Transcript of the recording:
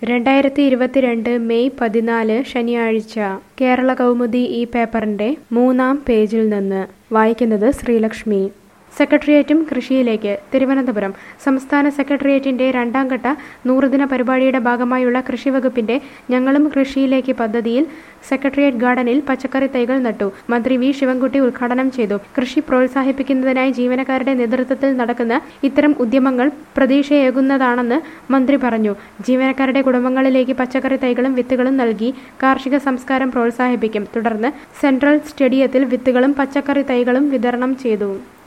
രണ്ടായിരത്തി ഇരുപത്തിരണ്ട് മെയ് പതിനാല് ശനിയാഴ്ച കേരള കൗമുദി ഈ പേപ്പറിന്റെ മൂന്നാം പേജിൽ നിന്ന് വായിക്കുന്നത് ശ്രീലക്ഷ്മി സെക്രട്ടേറിയറ്റും കൃഷിയിലേക്ക് തിരുവനന്തപുരം സംസ്ഥാന സെക്രട്ടേറിയറ്റിന്റെ രണ്ടാം ഘട്ട നൂറുദിന പരിപാടിയുടെ ഭാഗമായുള്ള കൃഷി വകുപ്പിന്റെ ഞങ്ങളും കൃഷിയിലേക്ക് പദ്ധതിയിൽ സെക്രട്ടേറിയറ്റ് ഗാർഡനിൽ പച്ചക്കറി തൈകൾ നട്ടു മന്ത്രി വി ശിവൻകുട്ടി ഉദ്ഘാടനം ചെയ്തു കൃഷി പ്രോത്സാഹിപ്പിക്കുന്നതിനായി ജീവനക്കാരുടെ നേതൃത്വത്തിൽ നടക്കുന്ന ഇത്തരം ഉദ്യമങ്ങൾ പ്രതീക്ഷയേകുന്നതാണെന്ന് മന്ത്രി പറഞ്ഞു ജീവനക്കാരുടെ കുടുംബങ്ങളിലേക്ക് പച്ചക്കറി തൈകളും വിത്തുകളും നൽകി കാർഷിക സംസ്കാരം പ്രോത്സാഹിപ്പിക്കും തുടർന്ന് സെൻട്രൽ സ്റ്റേഡിയത്തിൽ വിത്തുകളും പച്ചക്കറി തൈകളും വിതരണം ചെയ്തു